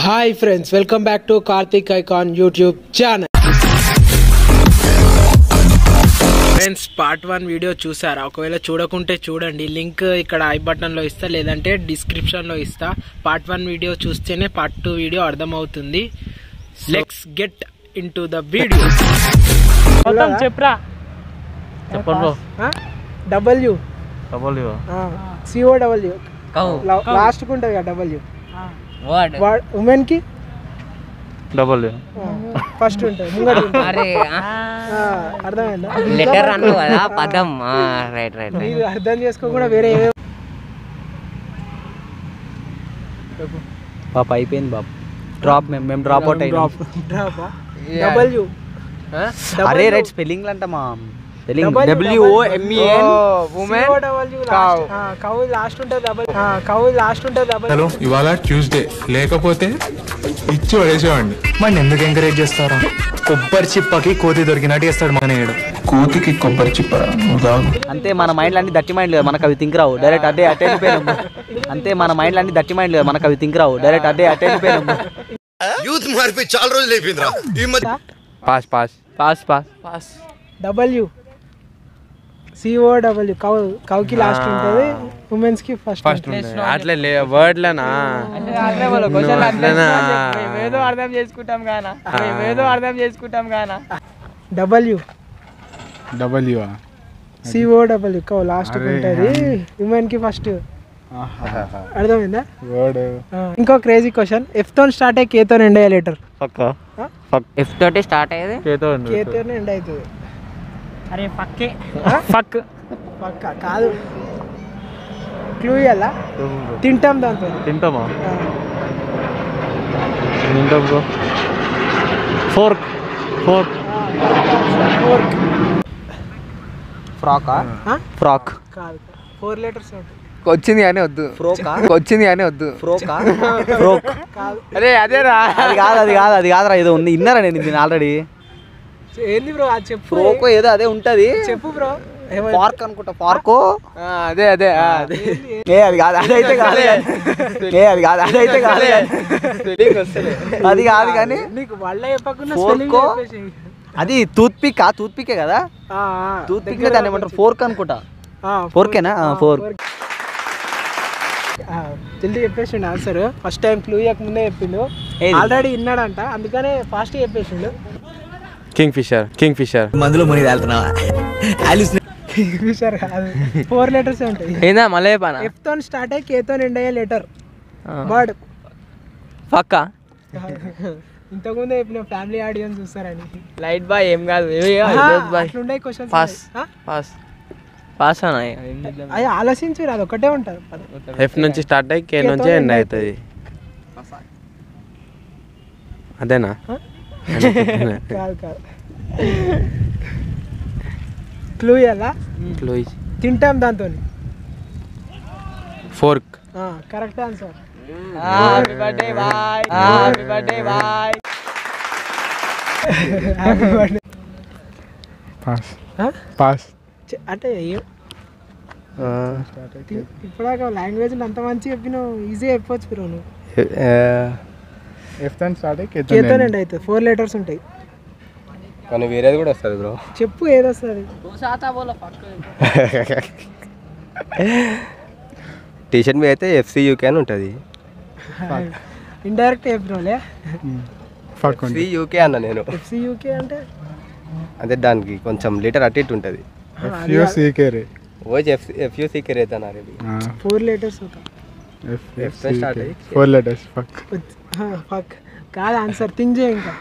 Hi friends welcome back to Karthik icon YouTube channel friends part one video చూసారా ఒకవేళ చూడకుంటే చూడండి లింక్ ఇక్కడ ఐ బటన్ లో ఇస్తా లేదంటే డిస్క్రిప్షన్ లో ఇస్తా పార్ట్ వన్ వీడియో చూస్తేనే పార్ట్ టూ వీడియో అర్థమవుతుంది let's get into the video మొత్తం చెప్పురా చెప్పండి W double CO W last కు ఉంటుంది కదా డబ్ల్యూ వర్డ్ ఉమెన్ కి డబల్ ఫస్ట్ ఉంటుంది ముంగట ఉంటుంది. అరే ఆ, అర్థమైందా లెటర్ అన్నావు కదా పదం రైట్ రైట్ రైట్ మీరు అర్థం చేసుకోకుండా వేరే ఏమేమి బాబు అయిపోయింది బాబు డ్రాప్ మేము మేము డ్రాప్ అవుట్ అయినాం డబ్ల్యూ అరే రైట్ స్పెల్లింగ్ అంట మా spelling W, W MEN cow last ఉంటుంది డబల్ కౌ లాస్ట్ ఉంటుంది డబల్ హలో ఇవాళ ట్యూస్డే లేకపోతే ఇచ్చి పడేసేవాడిని మరి ఎందుకు ఎంకరేజ్ చేస్తారా కొబ్బరి చిప్పకి కోతి దొరికినట్టు చేస్తాడు మనేడు కోతికి కొబ్బరి చిప్ప అంతే మన మైండ్ అన్ని దట్టి మైండ్ లేదు మనకు అవి థింక్ రావు డైరెక్ట్ అదే అటే వెళ్ళిపోయినాము అంతే మన మైండ్ అన్ని దట్టి మైండ్ లేదు మనకు అవి థింక్ రావు డైరెక్ట్ అదే అటే వెళ్ళిపోయినాము యూత్ మార్పి చాలా రోజులు అయిపోయిందిరా ఈ మధ్య pass pass pass pass pass W CO W cow కౌకి లాస్ట్ ఉంటుంది ఉమెన్స్ కి ఫస్ట్ ఫస్ట్ అట్లే లే వర్డ్లనా అట్లనా ఏదో అర్థం చేసుకుంటాం గానా ఏదో అర్థం చేసుకుంటాం గానా W W CO W cow last ఉంటుంది ఉమెన్ కి ఫస్ట్ అర్థమైందా వర్డ్ ఆ, ఇంకో క్రేజీ క్వశ్చన్ ఎఫ్ తో స్టార్ట్ అయ్యి కేతో ఎండ్ అయ్యే లెటర్ ఎఫ్ తోటి స్టార్ట్ అయ్యేది కేతో ఎండ్ అవుతుంది అరే ఫక్కే ఫక్ పక్క కాదు క్లూ ఇయ్యాలా తింటాం దాంతో తింటామా ఆ, తింటాం బ్రో ఫోర్క్ ఫోర్క్ fork. ఫ్రాకా ఆ? ఫ్రాక్ కాదు ఫోర్ లెటర్స్ ఉంటాయి వచ్చింది కానీ వద్దు ఫ్రోకా వచ్చింది కానీ వద్దు ఫ్రోకా ఫ్రోక్ కాదు అదే అదేరా అది కాదు అది కాదు అది కాదురా ఏదో ఉంది ఇన్నారా నేను దీన్ని ఆల్రెడీ ఏంది బ్రో అది చెప్పు ఫ్రోకో ఏదో అదే ఉంటది చెప్పు బ్రో పార్క్ అనుకుంటా పార్కో అదే అదే ఆ, అదే ఏ అది కాదు అదైతే కాదు ఏ అది కాదు అదైతే కాదు అది కాదు కానీ నీకు వాళ్ళ చెప్పకుండా Fork స్పెల్లింగ్ ఓ? చెప్పేసి అది టూత్ పిక్ ఆ టూత్ పికే కదా ఆ, ఆ, టూత్ పిక్ దగ్గర దాన్ని ఏమంటారు ఫోర్క్ అనుకుంటా ఆ, ఫోర్కేనా ఆ, ఫోర్క్ fork. ఆ, జల్దీ చెప్పేసిండు ఆన్సర్ ఫస్ట్ టైం క్లూ ఇవ్వక ముందే చెప్పిండు ఏది? ఆల్రెడీ విన్నాడంట అందుకనే ఫాస్ట్ చెప్పేసిండు కింగ్ ఫిషర్ కింగ్ ఫిషర్ మందులో ముని వెళ్తున్నావా ఫిషర్ కాదు ఫోర్ లెటర్స్ ఉంటాయి ఏందా మళ్ళీ చెప్పానా ఎఫ్ తో స్టార్ట్ అయ్యి కేతో ఎండ్ అయ్యే లెటర్ బర్డ్ పక్క ఇంతకుముందే చెప్పిన ఫ్యామిలీ ఆడియన్స్ చూస్తారని లైట్ బాయ్ ఏం కాదు అట్లుండే క్వశ్చన్స్ పాస్ పాస్ పాస్ అన్న అది ఆలోచించు అది ఒకటే ఉంటుంది ఎఫ్ నుంచి స్టార్ట్ అయ్యి కే నుంచి ఎండ్ అవుతుంది అదేనా కాదు కాదు క్లూ ఎలా క్లూయిస్ తింటాం దాంతో fork correct answer happy birthday boy happy birthday boy pass pass అంటే ఏం తి- ఇప్పటిదాకా లాంగ్వేజ్ అంత మంచి చెప్పినావు ఈజీ అయిపోవచ్చు బ్రో నువ్వు ఎఫ్ తన్ స్టార్ట్ కేతో ఎండ్ అవుతుంది ఫోర్ లెటర్స్ ఉంటాయి కానీ వేరేది కూడా వస్తుంది బ్రో చెప్పు ఏదొస్తుంది టీషర్ట్ మీద అయితే ఎఫ్సి యూకే అని ఉంటుంది ఇండైరెక్ట్ చెప్పినోలే ఫక్ ఎఫ్సి యూకే అన్న నేను ఎఫ్సి యూకే అంటే అంటే దానికి కొంచెం లీటర్ అటు ఇటు ఉంటుంది ఎఫ్ సీకే రే ఓజ్ ఎఫ్ ఎఫ్యూసీకే రేతాను అరేబి ఫోర్ లెటర్స్ ఎఫ్ F తో start అయ్యి. ఫోర్ లెటర్స్ ఫక్ ఫక్ కాదు ఆన్సర్ థింక్ చేయ ఇంకా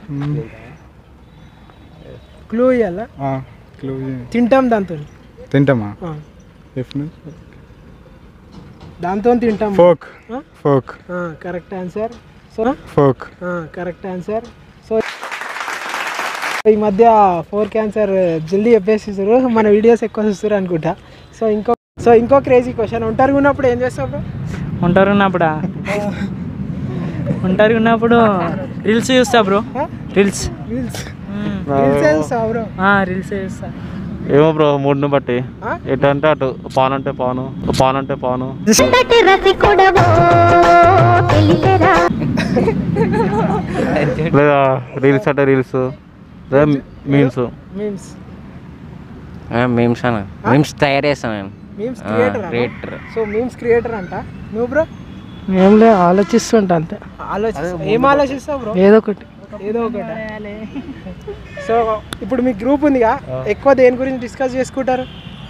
క్లూ ఇవ్వాలా క్లూ తింటాం దాంతో తింటామా ఆ. ఎఫ్ నుంచి దాంతో తింటాం ఫోక్ ఆ? Fork correct answer so fork correct answer so ఈ మధ్య ఫోర్ క్యాన్సర్ జల్దీ చెప్పేసిస్తారు మన వీడియోస్ ఎక్కువ చూస్తారు అనుకుంటా సో ఇంకో సో ఇంకో క్రేజీ క్వశ్చన్ ఒంటరిగా ఉన్నప్పుడు ఏం చేస్తావు bro? ఉంటారు ఉన్నప్పుడా ఉంటారు ఉన్నప్పుడు రీల్స్ చూస్తా bro Huh? Reels reels reels చూస్తావు బ్రో రీల్స్ చూస్తా ఏమో బ్రో మూడుని బట్టి ఆ? ఎటు అంటే అటు పాన్ అంటే పాను పాన్ అంటే పాను లేదా రీల్స్ అంటే రీల్స్ లేదా మీమ్స్ మీమ్స్ మీమ్స్ అన్న మీమ్స్ తయారు చేస్తాం మేము మీమ్స్ ఆ, creator creator. So memes creator అంట నువ్వు బ్రో ఏం లే ఆలోచిస్తుంటా అంతే ఆలోచిస్తా ఏం ఆలోచిస్తావు బ్రో ఏదో ఒకటి ఏదో ఒకటి సో ఇప్పుడు మీ గ్రూప్ ఉందిగా ఎక్కువ దేని గురించి డిస్కస్ చేసుకుంటారు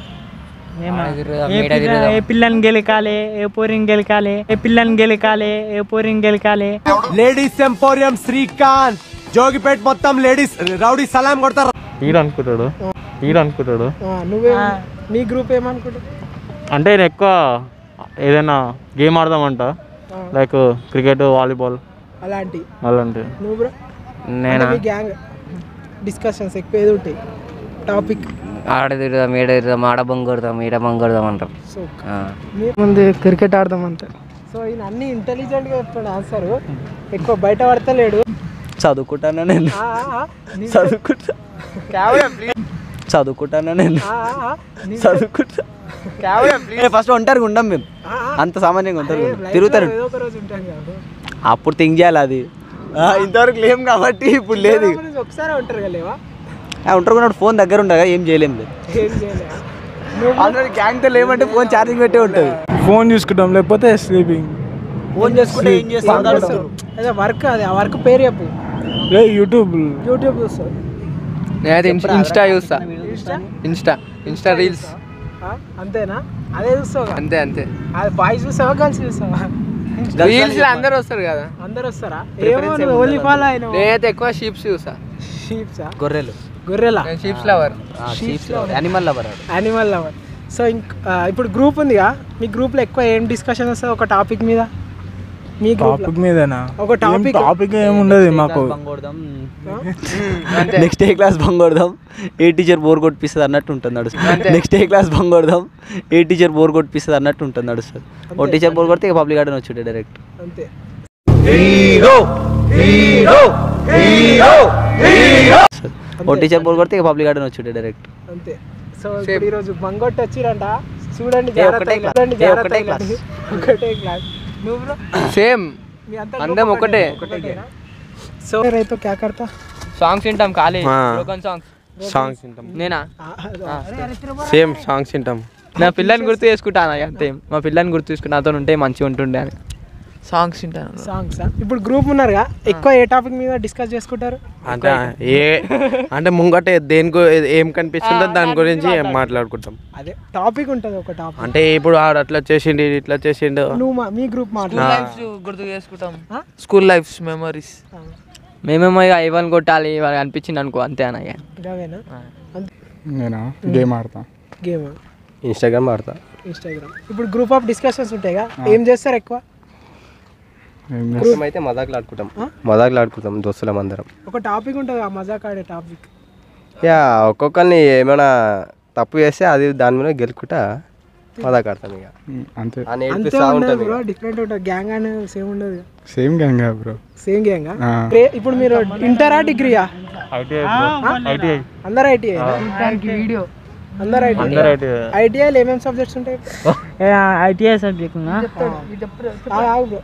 ఏ పిల్ల- ఏ పిల్లని గెలకాలి ఏ పోరిని గెలకాలి ఏ పిల్లని గెలకాలి ఏ పోరిని గెలకాలి లేడీస్ ఎంపోరియం శ్రీకాంత్ జోగిపేట్ మొత్తం లేడీస్ రౌడీ సలాం కొడతారు ఈడు అనుకుంటాడు ఈడు అనుకుంటాడు ఆ, నువ్వే మీ గ్రూప్ ఏమనుకుంటావు అంటే నేను ఎక్కువ ఏదైనా గేమ్ ఆడదామంట లైక్ క్రికెట్ వాలీబాల్ అలాంటి అలాంటి నువ్వు బ్రో నేనా మీ గ్యాంగ్ డిస్కషన్స్ ఎక్కువ ఏది ఉంటాయి టాపిక్ ఆడ తిరుగుదాం ఈడ తిరుగుదాం ఆడ బొంగ కొడదాం ఈడ బొంగ కొడదాం అంటారు సో ఆ. ముందు క్రికెట్ ఆడదాం అంతే సో ఈయన అన్ని ఇంటెలిజెంట్ గా చెప్తాడు ఆన్సర్ ఎక్కువ బయట పడతలేడు చదువుకుంటానా నేను ఆ, ఆ, ఆ, నీ- చదువుకుంటా కెమెరా please. చదువుకుంటానా నేను ఆ, ఆ, ఆ, నీ- చదువుకుంటా కెమెరా please. ఫస్ట్ ఒంటరిగా ఉండం మేము ఆ, ఆ. అంత సామాన్యంగా ఉంటారు ఏ, life లో తిరుగుతారు ఏదో ఒక రోజు ఉంటాం కదా అప్పుడు థింక్ చేయాలి అది ఆ, ఇంతవరకు లేం కాబట్టి ఇప్పుడు లేదు ఒక రోజు ఒకసారి ఉంటారు కదా లేవా ఆ, ఒంటరిగా ఉన్నప్పుడు ఫోన్ దగ్గర ఉండగా ఏం చేయలేం లేదు ఏం చేయలేవా నువ్వు ఆల్రెడీ గ్యాంగ్తో లేమంటే ఫోన్ ఛార్జింగ్ పెట్టే ఉంటుంది ఫోన్ చూసుకుంటాం లేకపోతే స్లీపింగ్ ఫోన్ చేసుకుంటే ఏం చేస్తాం అదే వర్క్ అది ఆ వర్క్ పేరు చెప్పు యూట్యూబ్ యూట్యూబ్ చూస్తావు నేనైతే ఇన్స్టా చూస్తా ఇన్స్టా ఇన్స్టా ఇన్స్టా రీల్స్ ఆ, అంతేనా అదే చూస్తావు కదా? అంతే అంతే అది బాయ్స్ చూస్తావా గర్ల్స్ చూస్తావా రీల్స్ లో అందరూ వస్తారు కదా అందరు వస్తారా ఏమో నువ్వు ఓన్లీ ఫాలో అయిన నేనైతే ఎక్కువ షీప్స్ చూసా షీప్సా గొర్రెలు గొర్రెలా నేను sheeps lover animal lover animal lover so ఇంక ఆ, ఇప్పుడు గ్రూప్ ఉందిగా మీ గ్రూప్లో ఎక్కువ ఏం డిస్కషన్ వస్తుంది ఒక టాపిక్ మీద మీ గ్రూప్ టాపిక్ మీదేనా ఒక టాపిక్ టాపిక్ ఏముండదు మాకు నెక్స్ట్ ఏ క్లాస్ బంగొడదాం ఏ టీచర్ బోర్ కొట్టిస్తుంది అన్నట్టు ఉంటుంది నడుస్తుంది నెక్స్ట్ ఏ క్లాస్ బంగొడదాం ఏ టీచర్ బోర్ కొట్టిస్తుంది అన్నట్టు ఉంటుంది నడుస్తుంది ఓ టీచర్ బోర్ కొడితే ఇక పబ్లిక్ గార్డెన్ వచ్చుంటే డైరెక్ట్ అంతే ఓ టీచర్ బోర్ కొడితే ఇక పబ్లిక్ గార్డెన్ వచ్చుంటే డైరెక్ట్ అంతే సో ఇప్పుడు ఈరోజు బంగొట్టి వచ్చిరంట చూడండి ఏ, జాగ్రత్త ఒకటే ఇలా. class. చూడండి ఏ, జాగ్రత్త ఒకటే ఇలా. class. ఒకటే క్లాస్ నువ్వు bro? సేమ్ మీ అంతా అందరం group ఒకటే. ఒకటేనా? సో రైతు క్యా కర్తా సాంగ్స్ వింటాం ఖాళీ ఆ. బ్రోకన్ సాంగ్స్ సాంగ్స్ వింటాం నేనా సేమ్ సాంగ్స్ వింటాం నా పిల్లని గుర్తు చేసుకుంటాను అంతే మా పిల్లని గుర్తు చేసుకుని నాతో ఉంటే మంచిగా ఉంటుండే అని సాంగ్స్ వింటాను సాంగ్స్ ఇప్పుడు గ్రూప్ ఉన్నారుగా ఎక్కువ ఏ టాపిక్ మీద డిస్కస్ చేసుకుంటారు అంటే ఏ అంటే ముంగట దేని గు- ఏం కనిపిస్తుందో దాని గురించి మాట్లాడుకుంటాం అదే టాపిక్ ఉంటుంది ఒక టాపిక్ అంటే ఇప్పుడు ఆడు అట్లా చేసిండు ఈడు ఇట్లా చేసిండు నువ్వు మా- మీ గ్రూప్ మాట్లాడు లైఫ్స్ గుర్తు చేసుకుంటాం స్కూల్ లైఫ్స్ మెమరీస్ ఆ. మేమేమో ఇక ఇవన్నీ కొట్టాలి ఇవాళ అనిపించింది అనుకో అంతే అన్నయ్య ఇలాగేనా నేనా గేమ్ ఆడతా గేమ్ ఇన్స్టాగ్రామ్ ఆడతా ఇన్స్టాగ్రామ్ ఇప్పుడు గ్రూప్ ఆఫ్ డిస్కషన్స్ ఉంటాయిగా ఏం చేస్తారు ఎక్కువ అయితే మజాకులు ఆడుకుంటాం మజాకులు ఆడుకుంటాం దోస్తులం అందరం ఒక టాపిక్ ఉంటుంది ఆ మజాక్ ఆడే టాపిక్ యా ఒక్కొక్కరిని ఏమైనా తప్పు చేస్తే అది దాని మీద గెలుకుంటా మజాక్ ఆడతాం ఇక అంతే అని అంతే ఏడిపిస్తా ఉండదు ఉంటాం బ్రో ఇక. డిఫరెంట్ ఉంటుంది గ్యాంగ్ అనేది సేమ్ ఉండదు same gang bro same gang ఆ. ఇప్పుడు మీరు ఇంటరా డిగ్రీయా ఐటీఐ ఐటీఐ అందరు ఐటీఐ వీడియో అందరు ఐటీఐ అందరూ ఐటీఐ ఐటీఐలో ఏమేమి సబ్జెక్ట్స్ ఉంటాయి ఐటీఐ సబ్జెక్ట్ ఆ, ఆగు bro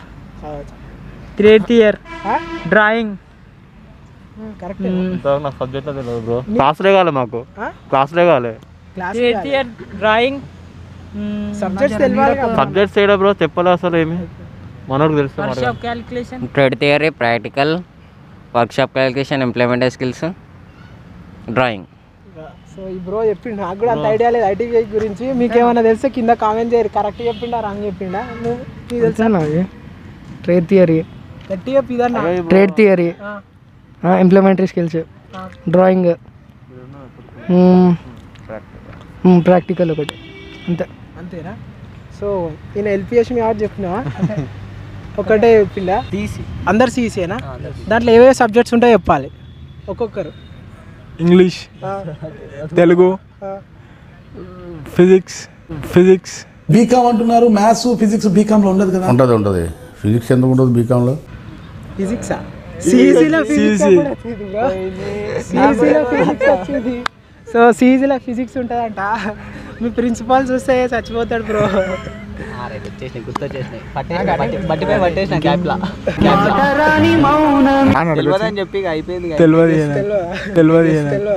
third year drawing correct ఇంతవరకు నాకు సబ్జెక్ట్లో తెలియదు బ్రో క్లాస్లే కాలే మాకు ఆ? క్లాస్లే కాలే class third year drawing subjects తెలియాలి కదా సబ్జెక్ట్స్ ఏడా బ్రో చెప్పలే అసలు ఏమి మనోడికి తెలుసు మరి calculation trade theory practical workshop calculation implement skills drawing so ఈ బ్రో చెప్పిండు నాకు కూడా అంత ఐడియా లేదు ఐటీఐ గురించి మీకేమైనా తెలిస్తే కింద కామెంట్ చేయరు కరెక్ట్ చెప్పిండా రాంగ్ చెప్పిండా నువ్వు నీకు తెలుసా ట్రేడ్ థియరీ గట్టి చెప్పి ఇదన్నా ట్రేడ్ థియరీ ఇంప్లిమెంటరీ స్కిల్స్ డ్రాయింగ్ ప్రాక్టికల్ ఒకటి అంతే అంతేనా సో ఈయన ఎల్పిఎస్ మీ ఆడ చెప్పినావా ఒకటే చెప్పిండా అందరు సీసీనా దాంట్లో ఏవే సబ్జెక్ట్స్ ఉంటాయో చెప్పాలి ఒక్కొక్కరు ఇంగ్లీష్ ఆ, తెలుగు ఆ, ఫిజిక్స్ ఫిజిక్స్ బీకామ్ అంటున్నారు మ్యాథ్స్ ఫిజిక్స్ బీకామ్ లో ఉండదు కదా ఉంటుంది ఉంటుంది ఫిజిక్స్ ఎందుకు ఉంటుంది బీకాంలో ఫిజిక్సా సిఈసీలో ఫిజిక్స్ సిఈసీలో ఫిజిక్స్ వచ్చింది సో సీజీలో ఫిజిక్స్ ఉంటుందంట మీ ప్రిన్సిపాల్ చూస్తే చచ్చిపోతాడు బ్రో వచ్చేసినాయి గుర్తొచ్చేసినాయి పట్టేసిన బట్టి బట్టిపై పట్టేసిన క్యాప్లా తెలియదని చెప్పి ఇక అయిపోయింది ఇక. తెలియదు తెలియదు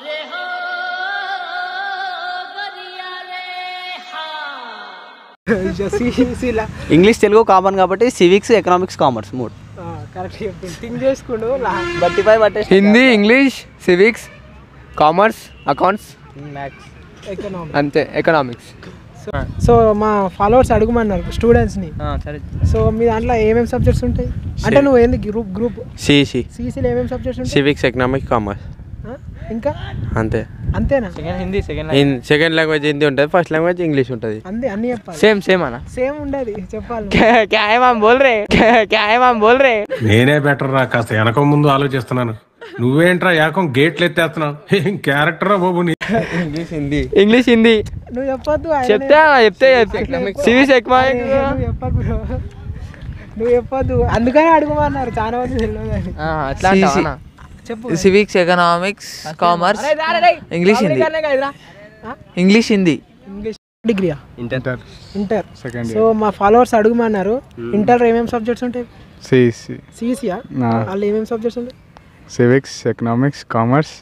సీసీలా ఇంగ్లీష్ తెలుగు కామన్ కాబట్టి సివిక్స్ ఎకనామిక్స్ కామర్స్ మూడు కరెక్ట్ చెప్పింది థింక్ చేసుకుండు బట్టిపై పట్టేసిన Hindi English civics commerce accounts maths economic అంతే ఎకనామిక్స్ సో మా ఫాలోవర్స్ అడుగుమన్నారు స్టూడెంట్స్ని సరే సో మీ దాంట్లో ఏమేమి సబ్జెక్ట్స్ ఉంటాయి అంటే నువ్వు ఏంది గ్రూప్ గ్రూప్ సిసి సిఈసీలో ఏమేమి సబ్జెక్ట్స్ ఉంటాయి సివిక్స్ ఎకనామిక్ కామర్స్ ఆ? ఇంకా అంతే అంతేనా second Hindi second second language Hindi ఉంటుంది ఫస్ట్ లాంగ్వేజ్ ఇంగ్లీష్ ఉంటుంది అంతే అన్ని చెప్పాలి సేమ్ సేమ్ అన్న సేమ్ ఉండదు చెప్పాలి क्या है मैम बोल रहे क्या है मैम बोल रहे నేనే బెటర్ రా కాస్త వెనక ముందు ఆలోచిస్తున్నాను నువ్వేంట్రా ఏకం గేట్లు ఎత్తేస్తున్నావు ఏం క్యారెక్టర్ రా బాబు నీ ఇంగ్లీష్ హిందీ ఇంగ్లీష్ హిందీ నువ్వు చెప్పొద్దు ఆయననే- చెప్తే చెప్తే సివిక్స్ ఎక్కువ అరే, నువ్వు చెప్పకు bro. నువ్వు చెప్పొద్దు అందుకనే అడుగుమన్నారు చాలా మంది తెలియదు అని అట్లా అంటావా చెప్పు civics economics commerce English Hindi English Hindi English డిగ్రీయా ఇంటర్ ఇంటర్ Second సో మా ఫాలోవర్స్ అడుగుమన్నారు ఇంటర్ ఏమేమి సబ్జెక్ట్స్ ఉంటాయి సిసి సిఈసీయా నా. వాళ్ళు ఏమేమి సబ్జెక్ట్స్ ఉంటాయి civics economics commerce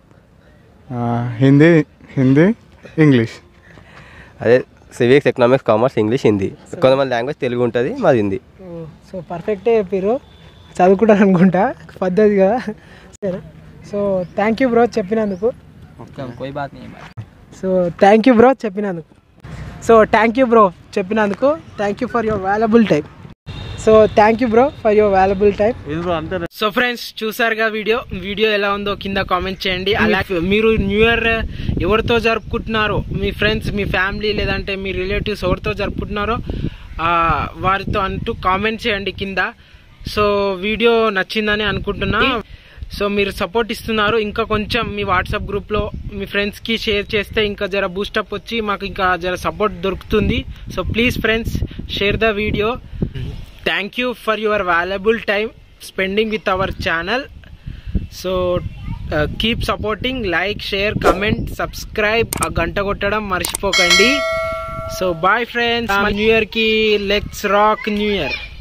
Hindi Hindi English అదే civics economics commerce English Hindi కొంతమంది లాంగ్వేజ్ తెలుగు ఉంటుంది మాది హిందీ సో పర్ఫెక్టే చెప్పారు చదువుకుంటారు అనుకుంటా పద్ధతిగా సరే సో థ్యాంక్ యూ బ్రో చెప్పినందుకు कोई बात नहीं है भाई సో థ్యాంక్ యూ బ్రో చెప్పినందుకు సో థ్యాంక్ యూ బ్రో చెప్పినందుకు thank you for your valuable time so thank you bro for your valuable time so friends చూసారుగా వీడియో వీడియో ఎలా ఉందో కింద కామెంట్ చేయండి అలాగే మీరు న్యూ ఇయర్ ఎవరితో జరుపుకుంటున్నారో మీ ఫ్రెండ్స్ మీ ఫ్యామిలీ లేదంటే మీ రిలేటివ్స్ ఎవరితో జరుపుకుంటున్నారో ఆ, వారితో అంటూ కామెంట్ చేయండి కింద సో వీడియో నచ్చిందని అనుకుంటున్నా సో మీరు సపోర్ట్ ఇస్తున్నారు ఇంకా కొంచెం మీ వాట్సాప్ గ్రూప్లో మీ ఫ్రెండ్స్కి షేర్ చేస్తే ఇంకా జర బూస్టప్ వచ్చి మాకు ఇంకా జర సపోర్ట్ దొరుకుతుంది so please friends share the video thank you for your valuable time spending with our channel so keep supporting like share comment subscribe ఆ గంట కొట్టడం మర్చిపోకండి so bye friends new year కి లెట్స్ రాక్ న్యూ ఇయర్